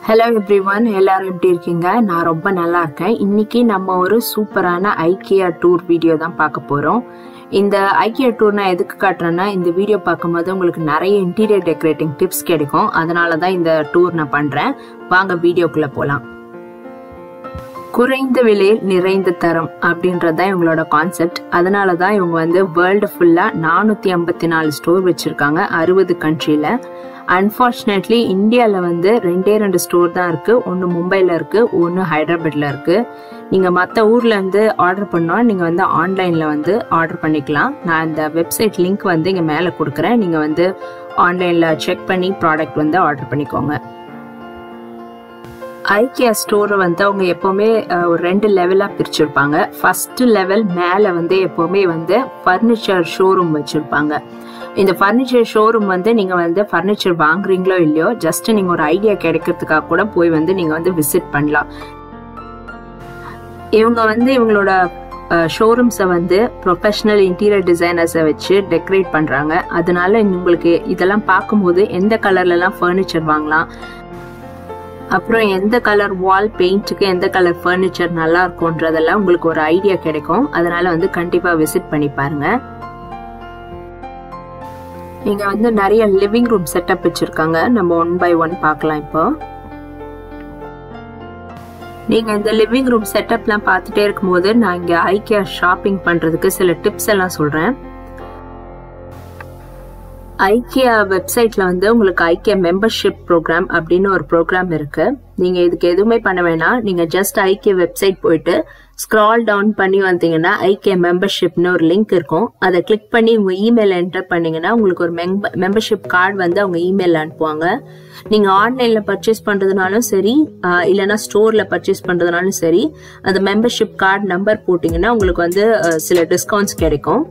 hello every one எல்லாரும் எப்படி இருக்கீங்க நான் ரொம்ப நல்லா இருக்கேன் இன்னைக்கு நம்ம ஒரு சூப்பரான ஐக்கியா டூர் வீடியோ தான் பார்க்க போறோம் இந்த ஐக்கியா டூர் நான் எதுக்கு காட்டுறேன்னா இந்த வீடியோ பார்க்கும்போது உங்களுக்கு நிறைய இன்டீரியர் டெக்கரேட்டிங் டிப்ஸ் கிடைக்கும் அதனால தான் இந்த டூர் நான் பண்றேன் வாங்க வீடியோக்குள்ள போலாம் குறைந்த விலையில் நிறைந்த தரம் அப்படின்றது தான் இவங்களோட கான்செப்ட் அதனால தான் இவங்க வந்து வேர்ல்டு ஃபுல்லாக நானூற்றி ஐம்பத்தி நாலு ஸ்டோர் வச்சுருக்காங்க அறுபது கண்ட்ரியில் அன்ஃபார்ச்சுனேட்லி இந்தியாவில் வந்து ரெண்டே ரெண்டு ஸ்டோர் தான் இருக்குது ஒன்று மும்பையில் இருக்குது ஒன்று ஹைதராபாத்தில் இருக்குது நீங்கள் மற்ற ஊர்லேருந்து ஆர்டர் பண்ணால் நீங்கள் வந்து ஆன்லைனில் வந்து ஆர்டர் பண்ணிக்கலாம் நான் இந்த வெப்சைட் லிங்க் வந்து இங்கே மேலே கொடுக்குறேன் நீங்கள் வந்து ஆன்லைனில் செக் பண்ணி ப்ராடக்ட் வந்து ஆர்டர் பண்ணிக்கோங்க ஐக்கியா ஸ்டோரை வந்து அவங்க எப்போவுமே ஒரு ரெண்டு லெவலாக பிரிச்சிருப்பாங்க ஃபர்ஸ்ட் லெவல் மேலே வந்து எப்போவுமே வந்து ஃபர்னிச்சர் ஷோரூம் வச்சுருப்பாங்க இந்த ஃபர்னிச்சர் ஷோரூம் வந்து நீங்கள் வந்து ஃபர்னிச்சர் வாங்குறீங்களோ இல்லையோ ஜஸ்ட் நீங்கள் ஒரு ஐடியா கிடைக்கிறதுக்காக கூட போய் வந்து நீங்கள் வந்து விசிட் பண்ணலாம் இவங்க வந்து இவங்களோட ஷோரூம்ஸை வந்து ப்ரொஃபஷனல் இன்டீரியர் டிசைனர்ஸை வச்சு டெக்கரேட் பண்ணுறாங்க அதனால உங்களுக்கு இதெல்லாம் பார்க்கும்போது எந்த கலர்லலாம் ஃபர்னிச்சர் வாங்கலாம் அப்புறம் எந்த கலர் வால் பெயிண்ட்டுக்கு எந்த கலர் ஃபர்னிச்சர் நல்லா இருக்கும்ன்றதெல்லாம் உங்களுக்கு ஒரு ஐடியா கிடைக்கும் அதனால வந்து கண்டிப்பா விசிட் பண்ணி பாருங்க இங்க வந்து நிறைய லிவிங் ரூம் செட்டப் வச்சிருக்காங்க நம்ம ஒன் பை ஒன் பார்க்கலாம் இப்போ நீங்க இந்த லிவிங் ரூம் செட்டப்லாம் பார்த்துட்டே இருக்கும்போது நான் இங்க ஐக்கியா ஷாப்பிங் பண்றதுக்கு சில டிப்ஸ் எல்லாம் சொல்றேன் ஐக்கியா வெப்சைட்ல வந்து உங்களுக்கு ஐக்கியா மெம்பர்ஷிப் ப்ரோக்ராம் அப்படின்னு ஒரு ப்ரோக்ராம் இருக்கு நீங்க இதுக்கு எதுவுமே பண்ண வேணாம் நீங்க ஜஸ்ட் ஐக்கிய வெப்சைட் போயிட்டு ஸ்க்ரால் டவுன் பண்ணி வந்தீங்கன்னா ஐக்கிய மெம்பர்ஷிப்னு ஒரு லிங்க் இருக்கும் அதை கிளிக் பண்ணி உங்க இமெயில் என்டர் பண்ணீங்கன்னா உங்களுக்கு ஒரு மெம்பர்ஷிப் கார்டு வந்து அவங்க இமெயில் அனுப்புவாங்க நீங்க ஆன்லைன்ல பர்ச்சேஸ் பண்றதுனாலும் சரி இல்லைன்னா ஸ்டோர்ல பர்ச்சேஸ் பண்றதுனாலும் சரி அந்த மெம்பர்ஷிப் கார்டு நம்பர் போட்டீங்கன்னா உங்களுக்கு வந்து சில டிஸ்கவுண்ட்ஸ் கிடைக்கும்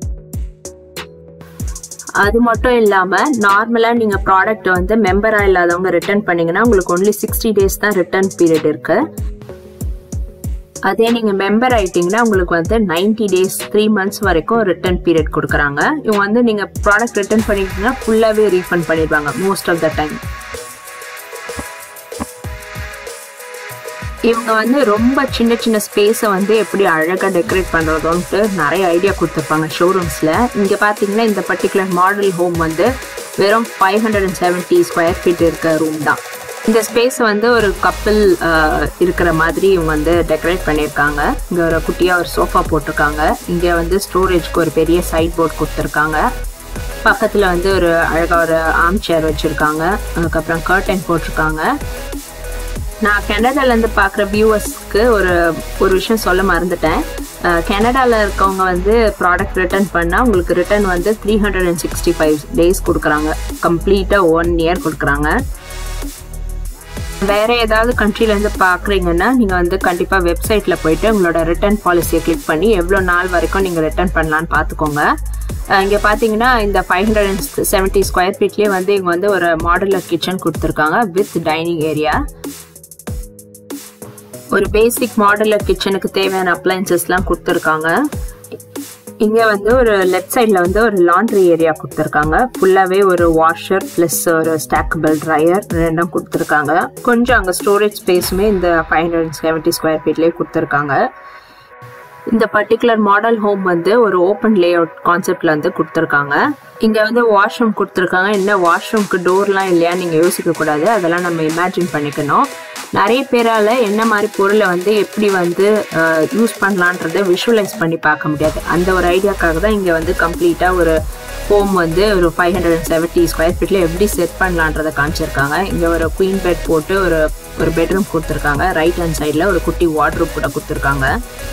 அது மட்டும் இல்லாம நார்மலா நீங்க ப்ராடக்ட் வந்து மெம்பரா இல்லாதவங்க ரிட்டர்ன் பண்ணீங்கன்னா உங்களுக்கு ஒன்லி சிக்ஸ்டி டேஸ் தான் ரிட்டர்ன் பீரியட் இருக்கு அதே நீங்க மெம்பர் ஆயிட்டீங்கன்னா உங்களுக்கு வந்து நைன்டி டேஸ் த்ரீ மந்த்ஸ் வரைக்கும் ரிட்டர்ன் பீரியட் கொடுக்குறாங்க இவங்க வந்து நீங்க ப்ராடக்ட் ரிட்டர்ன் பண்ணிட்டீங்கன்னா ஃபுல்லாவே ரீஃபண்ட் பண்ணிடுவாங்க மோஸ்ட் ஆஃப் த டைம் இவங்க வந்து ரொம்ப சின்ன சின்ன ஸ்பேஸை வந்து எப்படி அழகாக டெக்கரேட் பண்ணுறதோன்ட்டு நிறைய ஐடியா கொடுத்துருப்பாங்க ஷோரூம்ஸில் இங்கே பார்த்தீங்கன்னா இந்த பர்டிகுலர் மாடல் ஹோம் வந்து வெறும் five hundred and seventy square feet இருக்க ரூம் தான் இந்த ஸ்பேஸ் வந்து ஒரு கப்பிள் இருக்கிற மாதிரி இவங்க வந்து டெக்கரேட் பண்ணியிருக்காங்க இங்கே ஒரு குட்டியாக ஒரு சோஃபா போட்டிருக்காங்க இங்கே வந்து ஸ்டோரேஜ்க்கு ஒரு பெரிய சைட் போர்ட் கொடுத்துருக்காங்க பக்கத்தில் வந்து ஒரு அழகாக ஒரு ஆர்ம் சேர் வச்சுருக்காங்க அதுக்கப்புறம் கர்டன் போட்டிருக்காங்க நான் கனடாலேருந்து பார்க்குற வியூவர்ஸ்க்கு ஒரு ஒரு விஷயம் சொல்ல மறந்துட்டேன் கனடாவில் இருக்கவங்க வந்து ப்ராடக்ட் ரிட்டர்ன் பண்ணால் உங்களுக்கு ரிட்டர்ன் வந்து three hundred and sixty five days கொடுக்குறாங்க கம்ப்ளீட்டாக ஒன் இயர் கொடுக்குறாங்க வேற ஏதாவது கண்ட்ரிலேருந்து பார்க்குறீங்கன்னா நீங்கள் வந்து கண்டிப்பாக வெப்சைட்டில் போயிட்டு உங்களோட ரிட்டர்ன் பாலிசியை கிளிக் பண்ணி எவ்வளோ நாள் வரைக்கும் நீங்கள் ரிட்டர்ன் பண்ணலான்னு பார்த்துக்கோங்க இங்கே பார்த்தீங்கன்னா இந்த five hundred and seventy square ஃபீட்லேயே வந்து இவங்க வந்து ஒரு மாடுலர் கிச்சன் கொடுத்துருக்காங்க வித் டைனிங் ஏரியா ஒரு பேசிக் மாடலர் கிச்சனுக்கு தேவையான அப்ளைன்சஸ்லாம் கொடுத்துருக்காங்க இங்கே வந்து ஒரு லெஃப்ட் சைடில் வந்து ஒரு லாண்ட்ரி ஏரியா கொடுத்துருக்காங்க ஃபுல்லாகவே ஒரு வாஷர் ப்ளஸ் ஒரு ஸ்டாக்கபிள் ட்ரையர் ரெண்டும் கொடுத்துருக்காங்க கொஞ்சம் அங்கே ஸ்டோரேஜ் ஸ்பேஸுமே இந்த ஃபைவ் ஹண்ட்ரட் செவன்ட்டி ஸ்கொயர் ஃபீட்லேயே கொடுத்துருக்காங்க இந்த பர்டிகுலர் மாடல் ஹோம் வந்து ஒரு ஓப்பன் லே அவுட் கான்செப்ட்ல வந்து கொடுத்துருக்காங்க இங்க வந்து வாஷ்ரூம் கொடுத்துருக்காங்க என்ன வாஷ்ரூம்க்கு டோர்லாம் இல்லையா நீங்க யோசிக்க கூடாது அதெல்லாம் நம்ம இமேஜின் பண்ணிக்கணும் நிறைய பேரால என்ன மாதிரி பொருளை வந்து எப்படி வந்து யூஸ் பண்ணலான்றதை விஷுவலைஸ் பண்ணி பார்க்க முடியாது அந்த ஒரு ஐடியாக்காக தான் இங்கே வந்து கம்ப்ளீட்டாக ஒரு ஹோம் வந்து ஒரு five hundred and seventy square ஃபீட்டில் எப்படி செட் பண்ணலான்றதை காமிச்சிருக்காங்க இங்கே ஒரு குயின் பெட் போட்டு ஒரு ஒரு பெட்ரூம் கொடுத்துருக்காங்க ரைட் ஹேண்ட் சைடில் ஒரு குட்டி வாட்ரூப் கூட கொடுத்துருக்காங்க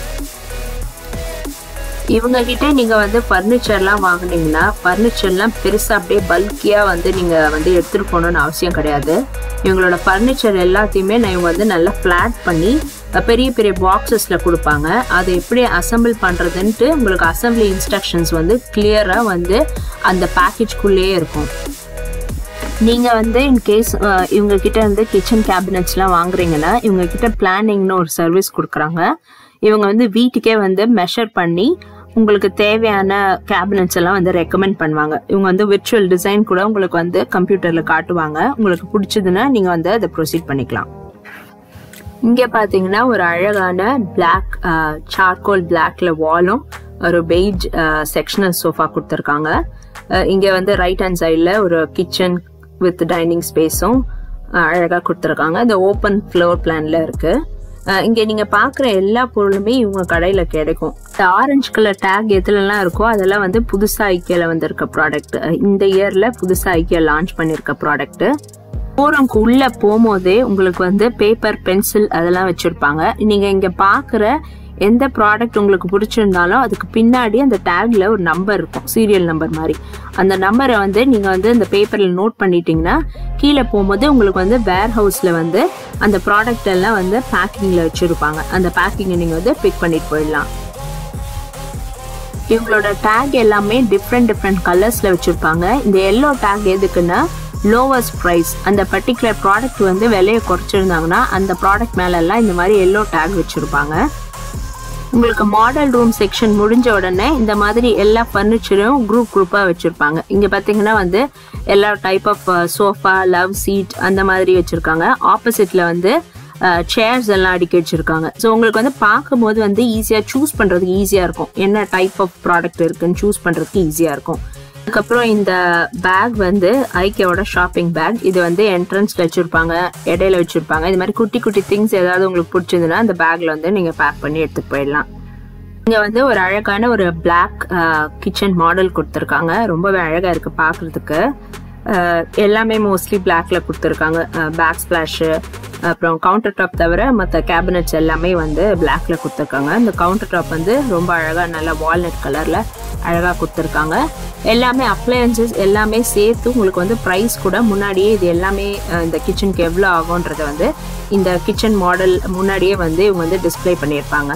இவங்க கிட்ட நீங்க வந்து ஃபர்னிச்சர்லாம் வாங்கினீங்கன்னா ஃபர்னிச்சர்லாம் பெருசா அப்படியே பல்கியா வந்து நீங்க வந்து எடுத்துட்டு போகணும்னு அவசியம் கிடையாது இவங்களோட ஃபர்னிச்சர் எல்லாத்தையுமே நான் இவங்க வந்து நல்லா ஃபிளாட் பண்ணி பெரிய பெரிய பாக்ஸஸ்ல கொடுப்பாங்க அதை எப்படி அசம்பிள் பண்றதுன்ட்டு உங்களுக்கு அசம்பிளி இன்ஸ்ட்ரக்ஷன்ஸ் வந்து கிளியரா வந்து அந்த பேக்கேஜ்குள்ளேயே இருக்கும் நீங்க வந்து இன்கேஸ் இவங்க கிட்ட வந்து கிச்சன் கேபினட்ஸ்லாம் வாங்குறீங்கன்னா இவங்க கிட்ட பிளானிங்னு ஒரு சர்வீஸ் கொடுக்குறாங்க இவங்க வந்து வீட்டுக்கே வந்து மெஷர் பண்ணி உங்களுக்கு தேவையான கேபினட்ஸ் எல்லாம் வந்து ரெக்கமெண்ட் பண்ணுவாங்க இவங்க வந்து விர்ச்சுவல் டிசைன் கூட உங்களுக்கு வந்து கம்ப்யூட்டர்ல காட்டுவாங்க உங்களுக்கு பிடிச்சதுன்னா நீங்க வந்து அதை ப்ரொசீட் பண்ணிக்கலாம் இங்க பாத்தீங்கன்னா ஒரு அழகான பிளாக் சார்கோல் பிளாக்ல வாலும் ஒரு பெய்ஜ் செக்ஷனல் சோஃபா கொடுத்துருக்காங்க இங்க வந்து ரைட் ஹேண்ட் சைடில் ஒரு கிச்சன் வித் டைனிங் ஸ்பேஸும் அழகா கொடுத்துருக்காங்க இந்த ஓப்பன் ஃப்ளோர் பிளான்ல இருக்கு இங்க நீங்க பாக்குற எல்லா பொருளுமே இவங்க கடையில கிடைக்கும் இந்த ஆரஞ்சு கலர் டேக் எதுலலாம் இருக்கோ அதெல்லாம் வந்து புதுசா ஐக்கியால வந்திருக்க ப்ராடக்ட் இந்த இயர்ல புதுசா ஐக்கியா லான்ச் பண்ணிருக்க ப்ராடக்ட் ஷோரூம்க்கு உள்ள போகும்போதே உங்களுக்கு வந்து பேப்பர் பென்சில் அதெல்லாம் வச்சிருப்பாங்க நீங்க இங்க பாக்குற எந்த ப்ராடக்ட் உங்களுக்கு பிடிச்சிருந்தாலும் அதுக்கு பின்னாடி அந்த டேக்ல ஒரு நம்பர் இருக்கும் சீரியல் நம்பர் மாதிரி அந்த நம்பரை வந்து நீங்க வந்து இந்த பேப்பர்ல நோட் பண்ணிட்டீங்கன்னா கீழே போகும்போது உங்களுக்கு வந்து வேர் ஹவுஸ்ல வந்து அந்த ப்ராடக்ட் எல்லாம் வந்து பேக்கிங்ல வச்சிருப்பாங்க அந்த பேக்கிங்கை நீங்க வந்து பிக் பண்ணிட்டு போயிடலாம் இவங்களோட டேக் எல்லாமே டிஃப்ரெண்ட் டிஃப்ரெண்ட் கலர்ஸ்ல வச்சிருப்பாங்க இந்த எல்லோ டேக் எதுக்குன்னா லோவஸ்ட் ப்ரைஸ் அந்த பர்டிகுலர் ப்ராடக்ட் வந்து விலையை குறைச்சிருந்தாங்கன்னா அந்த ப்ராடக்ட் மேலெல்லாம் இந்த மாதிரி எல்லோ டேக் வச்சுருப்பாங்க உங்களுக்கு மாடல் ரூம் செக்ஷன் முடிஞ்ச உடனே இந்த மாதிரி எல்லா ஃபர்னிச்சரும் குரூப் குரூப்பாக வச்சுருப்பாங்க இங்கே பார்த்தீங்கன்னா வந்து எல்லா type of sofa love seat அந்த மாதிரி வச்சுருக்காங்க ஆப்போசிட்டில் வந்து சேர்ஸ் எல்லாம் அடுக்கி வச்சுருக்காங்க ஸோ உங்களுக்கு வந்து பார்க்கும்போது வந்து ஈஸியாக சூஸ் பண்ணுறதுக்கு ஈஸியாக இருக்கும் என்ன டைப் ஆஃப் ப்ராடக்ட் இருக்குன்னு சூஸ் பண்ணுறதுக்கு ஈஸியாக இருக்கும் அதுக்கப்புறம் இந்த பேக் வந்து ஐக்கியோட ஷாப்பிங் பேக் இது வந்து என்ட்ரன்ஸ்ல வச்சிருப்பாங்க இடையில வச்சிருப்பாங்க இது மாதிரி குட்டி குட்டி திங்ஸ் ஏதாவது உங்களுக்கு பிடிச்சிருந்ததுன்னா அந்த பேக்ல வந்து நீங்க பேக் பண்ணி எடுத்துட்டு போயிடலாம் இங்க வந்து ஒரு அழகான ஒரு பிளாக் கிச்சன் மாடல் கொடுத்துருக்காங்க ரொம்பவே அழகா இருக்கு பாக்குறதுக்கு எல்லாமே மோஸ்ட்லி பிளாக்ல கொடுத்துருக்காங்க பேக் ஸ்பிளாஷு அப்புறம் கவுண்டர் டாப் தவிர மற்ற கேபினட்ஸ் எல்லாமே வந்து பிளாக்ல கொடுத்துருக்காங்க இந்த கவுண்டர் டாப் வந்து ரொம்ப அழகா நல்ல வால்நட் கலர்ல அழகா கொடுத்துருக்காங்க எல்லாமே அப்ளையன்சஸ் எல்லாமே சேர்த்து உங்களுக்கு வந்து ப்ரைஸ் கூட முன்னாடியே இது எல்லாமே இந்த கிச்சனுக்கு எவ்வளோ ஆகும்ன்றத வந்து இந்த கிச்சன் மாடல் முன்னாடியே வந்து இவங்க வந்து டிஸ்பிளே பண்ணியிருப்பாங்க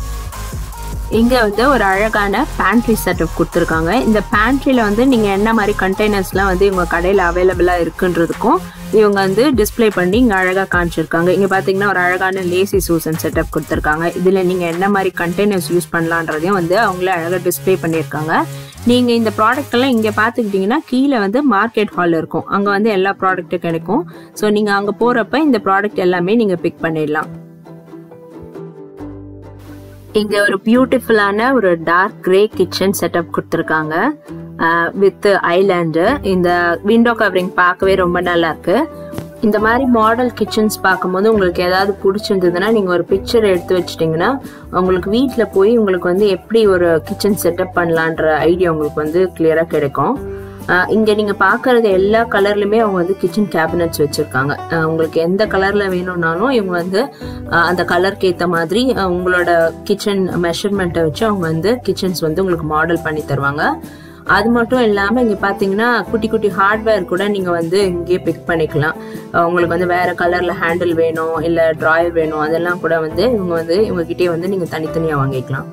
இங்க வந்து ஒரு அழகான பேண்ட்ரி செட்டப் கொடுத்துருக்காங்க இந்த பேண்ட்ரியில வந்து நீங்க என்ன மாதிரி கண்டெய்னர்ஸ்லாம் வந்து இவங்க கடையில் அவைலபிளா இருக்குன்றதுக்கும் இவங்க வந்து டிஸ்பிளே பண்ணி இங்க அழகா காமிச்சிருக்காங்க இங்க பாத்தீங்கன்னா ஒரு அழகான லேசி சூசன் செட்டப் கொடுத்துருக்காங்க இதுல நீங்க என்ன மாதிரி கண்டெய்னர்ஸ் யூஸ் பண்ணலான்றதையும் வந்து அவங்களே அழகா டிஸ்பிளே பண்ணியிருக்காங்க நீங்க இந்த ப்ராடக்ட் எல்லாம் இங்க பாத்துக்கிட்டீங்கன்னா கீழே வந்து மார்க்கெட் ஹால் இருக்கும் அங்க வந்து எல்லா ப்ராடக்ட்டும் கிடைக்கும் ஸோ நீங்க அங்க போறப்ப இந்த ப்ராடக்ட் எல்லாமே நீங்க பிக் பண்ணிடலாம் இங்க ஒரு பியூட்டிஃபுல்லான ஒரு டார்க் கிரே கிச்சன் செட்டப் கொடுத்துருக்காங்க வித் ஐலாண்டு இந்த விண்டோ கவரிங் பார்க்கவே ரொம்ப நல்லா இருக்கு இந்த மாதிரி மாடல் கிச்சன்ஸ் பார்க்கும்போது உங்களுக்கு ஏதாவது பிடிச்சிருந்ததுன்னா நீங்கள் ஒரு பிக்சர் எடுத்து வச்சிட்டிங்கன்னா உங்களுக்கு வீட்டில் போய் உங்களுக்கு வந்து எப்படி ஒரு கிச்சன் செட்டப் பண்ணலான்ற ஐடியா உங்களுக்கு வந்து கிளியராக கிடைக்கும் இங்கே நீங்கள் பார்க்குறது எல்லா கலர்லையுமே அவங்க வந்து கிச்சன் கேபினட்ஸ் வச்சுருக்காங்க உங்களுக்கு எந்த கலரில் வேணும்னாலும் இவங்க வந்து அந்த கலருக்கு ஏற்ற மாதிரி உங்களோட கிச்சன் மெஷர்மெண்ட்டை வச்சு அவங்க வந்து கிச்சன்ஸ் வந்து உங்களுக்கு மாடல் பண்ணி தருவாங்க அது மட்டும் இல்லாமல் இங்கே பார்த்தீங்கன்னா குட்டி குட்டி ஹார்ட்வேர் கூட நீங்கள் வந்து இங்கேயே பிக் பண்ணிக்கலாம் உங்களுக்கு வந்து வேற கலரில் ஹேண்டில் வேணும் இல்லை ட்ராயர் வேணும் அதெல்லாம் கூட வந்து இவங்க வந்து இவங்ககிட்டயே வந்து நீங்கள் தனித்தனியாக வாங்கிக்கலாம்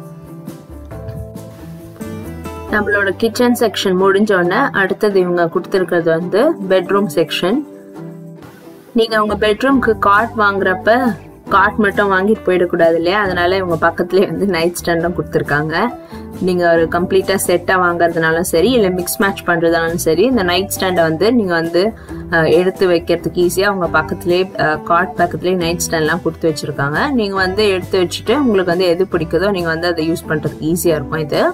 நம்மளோட கிச்சன் செக்ஷன் முடிஞ்சோடனே அடுத்தது இவங்க கொடுத்துருக்கிறது வந்து பெட்ரூம் செக்ஷன் நீங்கள் உங்கள் பெட்ரூம்க்கு காட் வாங்குறப்ப காட் மட்டும் வாங்கிட்டு போயிடக்கூடாது இல்லையா அதனால இவங்க பக்கத்துலேயே வந்து நைட் ஸ்டாண்டும் கொடுத்துருக்காங்க நீங்கள் ஒரு கம்ப்ளீட்டாக செட்டாக வாங்குறதுனாலும் சரி இல்லை மிக்ஸ் மேட்ச் பண்ணுறதுனாலும் சரி இந்த நைட் ஸ்டாண்டை வந்து நீங்கள் வந்து எடுத்து வைக்கிறதுக்கு ஈஸியாக அவங்க பக்கத்துலேயே காட் பக்கத்துலேயே நைட் ஸ்டாண்ட்லாம் கொடுத்து வச்சுருக்காங்க நீங்கள் வந்து எடுத்து வச்சுட்டு உங்களுக்கு வந்து எது பிடிக்குதோ நீங்கள் வந்து அதை யூஸ் பண்ணுறதுக்கு ஈஸியாக இருக்கும் இது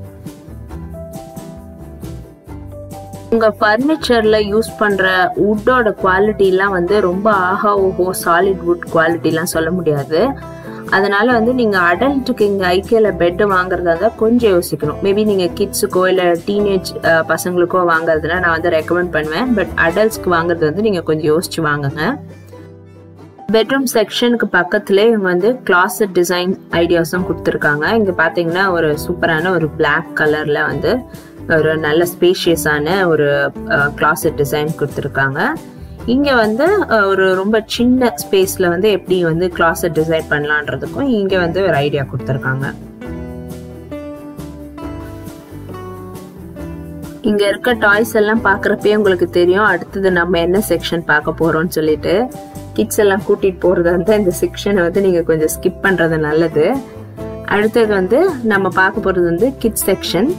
உங்க ஃபர்னிச்சர்ல யூஸ் பண்ற வுட்டோட குவாலிட்டிலாம் வந்து ரொம்ப ஆஹா ஓஹோ சாலிட் வுட் குவாலிட்டிலாம் சொல்ல முடியாது அதனால வந்து நீங்க அடல்ட்டுக்கு இங்க ஐக்கியல பெட் வாங்குறதா இருந்தா கொஞ்சம் யோசிக்கணும் மேபி நீங்க கிட்ஸுக்கோ இல்ல டீனேஜ் பசங்களுக்கோ வாங்குறதுனா நான் வந்து ரெக்கமெண்ட் பண்ணுவேன் பட் அடல்ட்ஸ்க்கு வாங்குறது வந்து நீங்க கொஞ்சம் யோசிச்சு வாங்குங்க பெட்ரூம் செக்ஷனுக்கு பக்கத்துல இவங்க வந்து கிளாசட் டிசைன் ஐடியாஸும் கொடுத்துருக்காங்க இங்க பாத்தீங்கன்னா ஒரு சூப்பரான ஒரு பிளாக் கலர்ல வந்து ஒரு நல்ல ஸ்பேஷியஸான ஒரு கிளாசட் டிசைன் கொடுத்துருக்காங்க இங்கே வந்து ஒரு ரொம்ப சின்ன ஸ்பேஸில் வந்து எப்படி வந்து கிளாசட் டிசைன் பண்ணலான்றதுக்கும் இங்கே வந்து ஒரு ஐடியா கொடுத்துருக்காங்க இங்க இருக்க டாய்ஸ் எல்லாம் பாக்குறப்பே உங்களுக்கு தெரியும் அடுத்தது நம்ம என்ன செக்ஷன் பார்க்க போறோம்னு சொல்லிட்டு கிட்ஸ் எல்லாம் கூட்டிட்டு போறதா இருந்தா இந்த செக்ஷனை வந்து நீங்க கொஞ்சம் ஸ்கிப் பண்றது நல்லது அடுத்தது வந்து நம்ம பார்க்க போகிறது வந்து கிட்ஸ் செக்ஷன்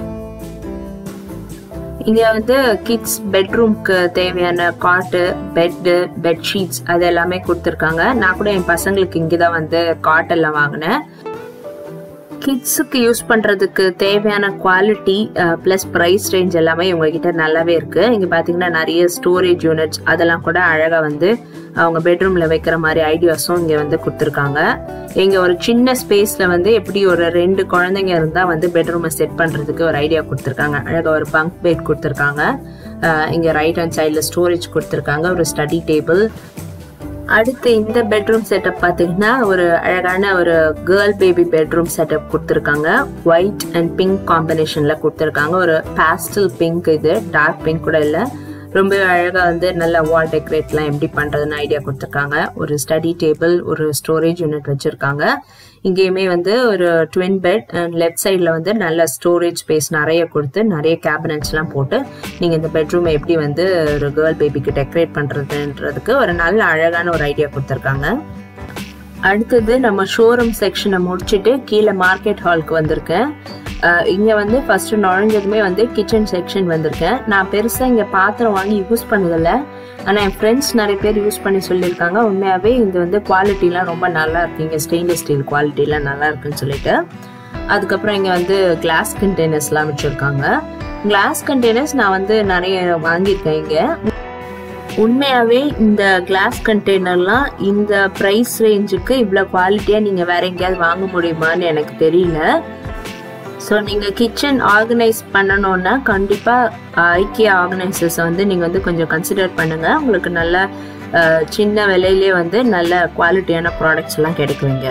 இங்கே வந்து கிட்ஸ் பெட்ரூம்க்கு தேவையான காட்டு பெட்டு பெட்ஷீட்ஸ் அது எல்லாமே கொடுத்துருக்காங்க நான் கூட என் பசங்களுக்கு இங்கே தான் வந்து காட் எல்லாம் வாங்கினேன் கிட்ஸுக்கு யூஸ் பண்ணுறதுக்கு தேவையான குவாலிட்டி ப்ளஸ் ப்ரைஸ் ரேஞ்ச் எல்லாமே உங்ககிட்ட நல்லாவே இருக்குது இங்கே பார்த்தீங்கன்னா நிறைய ஸ்டோரேஜ் யூனிட்ஸ் அதெல்லாம் கூட அழகாக வந்து அவங்க பெட்ரூமில் வைக்கிற மாதிரி ஐடியாஸும் இங்கே வந்து கொடுத்துருக்காங்க இங்கே ஒரு சின்ன ஸ்பேஸில் வந்து எப்படி ஒரு ரெண்டு குழந்தைங்க இருந்தால் வந்து பெட்ரூமை செட் பண்ணுறதுக்கு ஒரு ஐடியா கொடுத்துருக்காங்க அழகாக ஒரு பங்க் பெட் கொடுத்துருக்காங்க இங்கே ரைட் ஹேண்ட் சைடில் ஸ்டோரேஜ் கொடுத்துருக்காங்க ஒரு ஸ்டடி டேபிள் அடுத்து இந்த பெட்ரூம் செட்டப் பார்த்தீங்கன்னா ஒரு அழகான ஒரு கேர்ள் பேபி பெட்ரூம் செட்டப் கொடுத்துருக்காங்க ஒயிட் அண்ட் பிங்க் காம்பினேஷனில் கொடுத்துருக்காங்க ஒரு பேஸ்டல் பிங்க் இது டார்க் பிங்க் கூட இல்லை ரொம்ப அழகாக வந்து நல்ல வால் டெக்கரேட்லாம் எப்படி பண்ணுறதுன்னு ஐடியா கொடுத்துருக்காங்க ஒரு ஸ்டடி டேபிள் ஒரு ஸ்டோரேஜ் யூனிட் வச்சுருக்காங்க இங்கேயுமே வந்து ஒரு ட்வின் பெட் அண்ட் லெஃப்ட் சைடில் வந்து நல்ல ஸ்டோரேஜ் ஸ்பேஸ் நிறைய கொடுத்து நிறைய கேபினட்ஸ்லாம் போட்டு நீங்கள் இந்த பெட்ரூமை எப்படி வந்து ஒரு கேர்ள் பேபிக்கு டெக்கரேட் பண்ணுறதுன்றதுக்கு ஒரு நல்ல அழகான ஒரு ஐடியா கொடுத்துருக்காங்க அடுத்தது நம்ம ஷோரூம் செக்ஷனை முடிச்சுட்டு கீழே மார்க்கெட் ஹாலுக்கு வந்திருக்கேன் இங்கே வந்து ஃபஸ்ட்டு நுழைஞ்சதுமே வந்து கிச்சன் செக்ஷன் வந்திருக்கேன் நான் பெருசாக இங்கே பாத்திரம் வாங்கி யூஸ் பண்ணதில்லை ஆனால் என் ஃப்ரெண்ட்ஸ் நிறைய பேர் யூஸ் பண்ணி சொல்லியிருக்காங்க உண்மையாகவே இது வந்து குவாலிட்டிலாம் ரொம்ப நல்லா இருக்கு இங்கே ஸ்டெயின்லெஸ் ஸ்டீல் குவாலிட்டிலாம் நல்லா இருக்குன்னு சொல்லிட்டு அதுக்கப்புறம் இங்கே வந்து கிளாஸ் கண்டெய்னர்ஸ்லாம் வச்சுருக்காங்க கிளாஸ் கண்டெய்னர்ஸ் நான் வந்து நிறைய வாங்கியிருக்கேன் இங்கே உண்மையாகவே இந்த கிளாஸ் கண்டெய்னர்லாம் இந்த ப்ரைஸ் ரேஞ்சுக்கு இவ்வளோ குவாலிட்டியாக நீங்கள் வேற எங்கேயாவது வாங்க முடியுமான்னு எனக்கு தெரியல ஸோ நீங்கள் கிச்சன் ஆர்கனைஸ் பண்ணணுன்னா கண்டிப்பாக ஐக்கிய ஆர்கனைசர்ஸை வந்து நீங்கள் வந்து கொஞ்சம் கன்சிடர் பண்ணுங்கள் உங்களுக்கு நல்ல சின்ன விலையிலே வந்து நல்ல குவாலிட்டியான ப்ராடக்ட்ஸ் எல்லாம் கிடைக்குவீங்க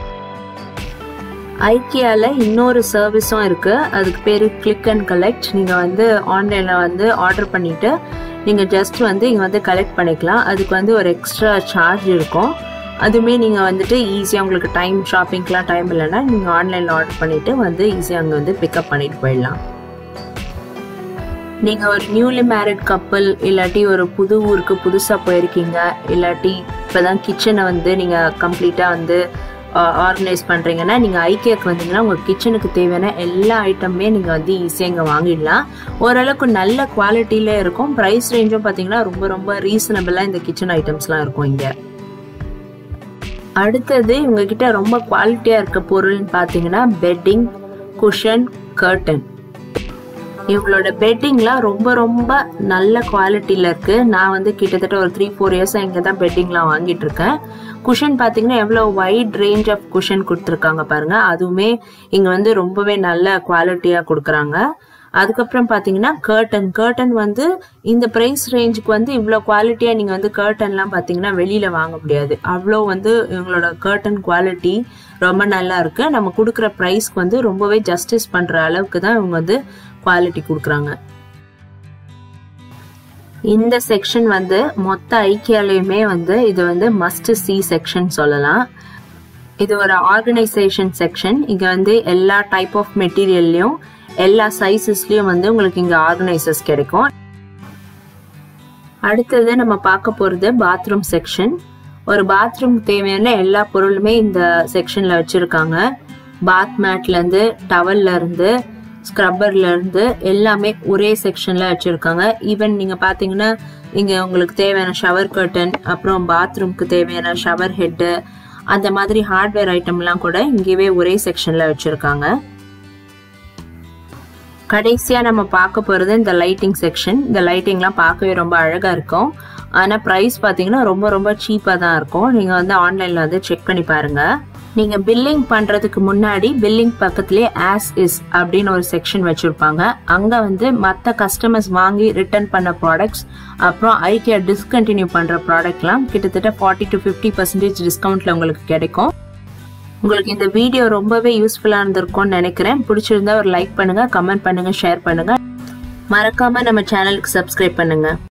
ஐக்கியாவில் இன்னொரு சர்வீஸும் இருக்குது அதுக்கு பேர் கிளிக் அண்ட் கலெக்ட் நீங்கள் வந்து ஆன்லைனில் வந்து ஆர்டர் பண்ணிவிட்டு நீங்கள் ஜஸ்ட் வந்து இங்கே வந்து கலெக்ட் பண்ணிக்கலாம் அதுக்கு வந்து ஒரு எக்ஸ்ட்ரா சார்ஜ் இருக்கும் அதுவுமே நீங்கள் வந்துட்டு ஈஸியாக உங்களுக்கு டைம் ஷாப்பிங்க்கெலாம் டைம் இல்லைன்னா நீங்கள் ஆன்லைனில் ஆர்டர் பண்ணிவிட்டு வந்து ஈஸியாக அங்கே வந்து பிக்கப் பண்ணிட்டு போயிடலாம் நீங்கள் ஒரு நியூலி மேரிட் கப்பல் இல்லாட்டி ஒரு புது ஊருக்கு புதுசாக போயிருக்கீங்க இல்லாட்டி இப்போ தான் கிச்சனை வந்து நீங்கள் கம்ப்ளீட்டாக வந்து ஆர்கனைஸ் பண்ணுறீங்கன்னா நீங்கள் ஐக்கியாக்கு வந்தீங்கன்னா உங்கள் கிச்சனுக்கு தேவையான எல்லா ஐட்டமுமே நீங்கள் வந்து ஈஸியாக இங்கே வாங்கிடலாம் ஓரளவுக்கு நல்ல குவாலிட்டியில் இருக்கும் ப்ரைஸ் ரேஞ்சும் பார்த்தீங்கன்னா ரொம்ப ரொம்ப ரீசனபிளாக இந்த கிச்சன் ஐட்டம்ஸ்லாம் இருக்கும் இங்கே அடுத்தது இவங்ககிட்ட ரொம்ப குவாலிட்டியாக இருக்க பொருள்னு பார்த்தீங்கன்னா பெட்டிங் குஷன் கர்டன் இவங்களோட பெட்டிங்லாம் ரொம்ப ரொம்ப நல்ல குவாலிட்டியில் இருக்குது நான் வந்து கிட்டத்தட்ட ஒரு த்ரீ ஃபோர் இயர்ஸாக இங்கே தான் பெட்டிங்லாம் வாங்கிட்டு இருக்கேன் குஷன் பார்த்தீங்கன்னா எவ்வளோ வைட் ரேஞ்ச் ஆஃப் குஷன் கொடுத்துருக்காங்க பாருங்கள் அதுவுமே இங்கே வந்து ரொம்பவே நல்ல குவாலிட்டியாக கொடுக்குறாங்க அதுக்கப்புறம் பார்த்தீங்கன்னா கர்டன் கர்டன் வந்து இந்த ப்ரைஸ் ரேஞ்சுக்கு வந்து இவ்வளோ குவாலிட்டியாக நீங்கள் வந்து கர்டன்லாம் பார்த்தீங்கன்னா வெளியில் வாங்க முடியாது அவ்வளோ வந்து இவங்களோட கர்டன் குவாலிட்டி ரொம்ப நல்லா இருக்குது நம்ம கொடுக்குற ப்ரைஸ்க்கு வந்து ரொம்பவே ஜஸ்டிஸ் பண்ணுற அளவுக்கு தான் இவங்க வந்து குவாலிட்டி கொடுக்குறாங்க இந்த செக்ஷன் வந்து மொத்த ஐக்கியாலையுமே வந்து இது வந்து மஸ்ட் சி செக்ஷன் சொல்லலாம் இது ஒரு ஆர்கனைசேஷன் செக்ஷன் இங்கே வந்து எல்லா டைப் ஆஃப் மெட்டீரியல்லையும் எல்லா சைஸஸ்லயும் வந்து உங்களுக்கு இங்க ஆர்கனைசர்ஸ் கிடைக்கும் அடுத்தது நம்ம பார்க்க போறது பாத்ரூம் செக்ஷன் ஒரு பாத்ரூம் தேவையான எல்லா பொருளுமே இந்த செக்ஷன்ல வச்சிருக்காங்க பாத் மேட்ல இருந்து டவல்ல இருந்து ஸ்க்ரப்பர்ல இருந்து எல்லாமே ஒரே செக்ஷன்ல வச்சிருக்காங்க ஈவன் நீங்க பாத்தீங்கன்னா இங்க உங்களுக்கு தேவையான ஷவர் கர்டன் அப்புறம் பாத்ரூம்க்கு தேவையான ஷவர் ஹெட்டு அந்த மாதிரி ஹார்ட்வேர் ஐட்டம்லாம் கூட இங்கேயே ஒரே செக்ஷன்ல வச்சிருக்காங்க கடைசியாக நம்ம பார்க்க போகிறது இந்த லைட்டிங் செக்ஷன் இந்த லைட்டிங்லாம் பார்க்கவே ரொம்ப அழகாக இருக்கும் ஆனால் ப்ரைஸ் பார்த்தீங்கன்னா ரொம்ப ரொம்ப சீப்பாக தான் இருக்கும் நீங்கள் வந்து ஆன்லைனில் வந்து செக் பண்ணி பாருங்கள் நீங்கள் பில்லிங் பண்ணுறதுக்கு முன்னாடி பில்லிங் பக்கத்துலேயே ஆஸ் இஸ் அப்படின்னு ஒரு செக்ஷன் வச்சுருப்பாங்க அங்கே வந்து மற்ற கஸ்டமர்ஸ் வாங்கி ரிட்டர்ன் பண்ண ப்ராடக்ட்ஸ் அப்புறம் ஐக்கியா டிஸ்கண்டினியூ பண்ணுற ப்ராடக்ட்லாம் கிட்டத்தட்ட ஃபார்ட்டி டு ஃபிஃப்டி பர்சன்டேஜ் டிஸ்கவுண்ட்டில் உங்களுக்கு கிடைக்கும் உங்களுக்கு இந்த வீடியோ ரொம்பவே யூஸ்ஃபுல்லாக இருந்திருக்கும்னு நினைக்கிறேன் பிடிச்சிருந்தா ஒரு லைக் பண்ணுங்க கமெண்ட் பண்ணுங்க ஷேர் பண்ணுங்க மறக்காம நம்ம சேனலுக்கு சப்ஸ்கிரைப் பண்ணுங்க